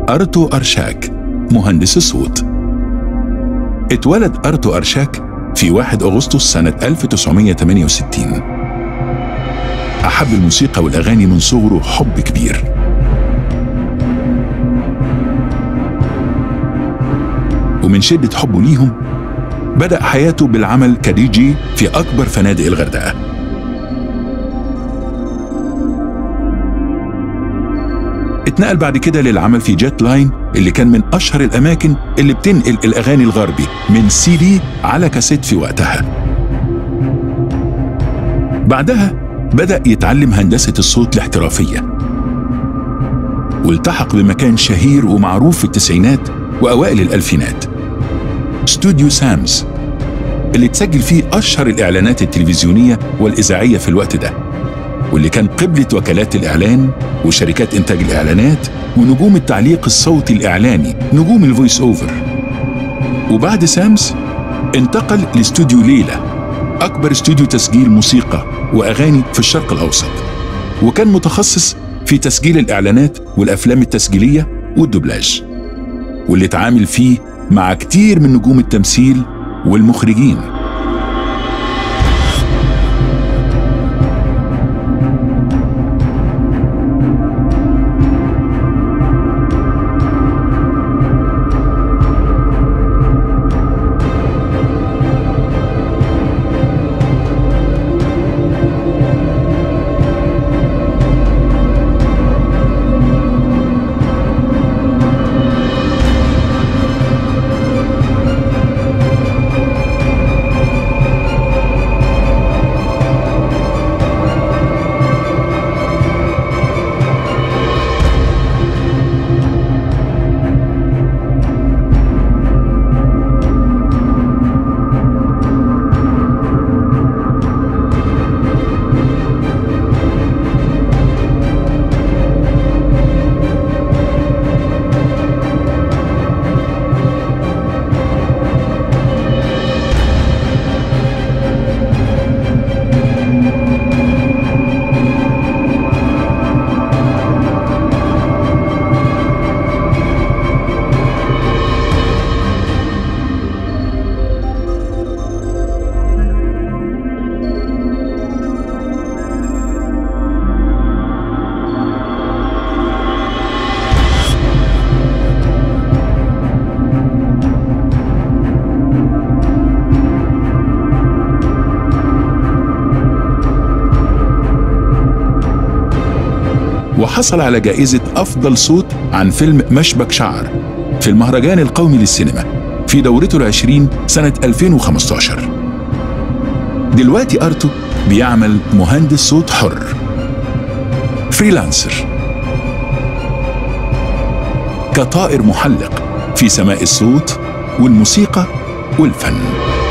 أرتو أرشاك مهندس الصوت اتولد أرتو أرشاك في 1 أغسطس سنة 1968 أحب الموسيقى والأغاني من صغره حب كبير ومن شدة حبه ليهم بدأ حياته بالعمل كدي جي في أكبر فنادق الغردقة اتنقل بعد كده للعمل في جيت لاين اللي كان من أشهر الأماكن اللي بتنقل الأغاني الغربي من سي دي على كاسيت في وقتها بعدها بدأ يتعلم هندسة الصوت الاحترافية والتحق بمكان شهير ومعروف في التسعينات وأوائل الألفينات استوديو سامز اللي تسجل فيه أشهر الإعلانات التلفزيونية والإذاعية في الوقت ده واللي كان قبلة وكالات الإعلان وشركات إنتاج الإعلانات ونجوم التعليق الصوتي الإعلاني نجوم الفويس أوفر وبعد سامز انتقل لاستوديو ليلة أكبر استوديو تسجيل موسيقى وأغاني في الشرق الأوسط وكان متخصص في تسجيل الإعلانات والأفلام التسجيلية والدوبلاج واللي اتعامل فيه مع كتير من نجوم التمثيل والمخرجين وحصل على جائزة أفضل صوت عن فيلم مشبك شعر في المهرجان القومي للسينما في دورته العشرين سنة 2015 دلوقتي أرتو بيعمل مهندس صوت حر فريلانسر كطائر محلق في سماء الصوت والموسيقى والفن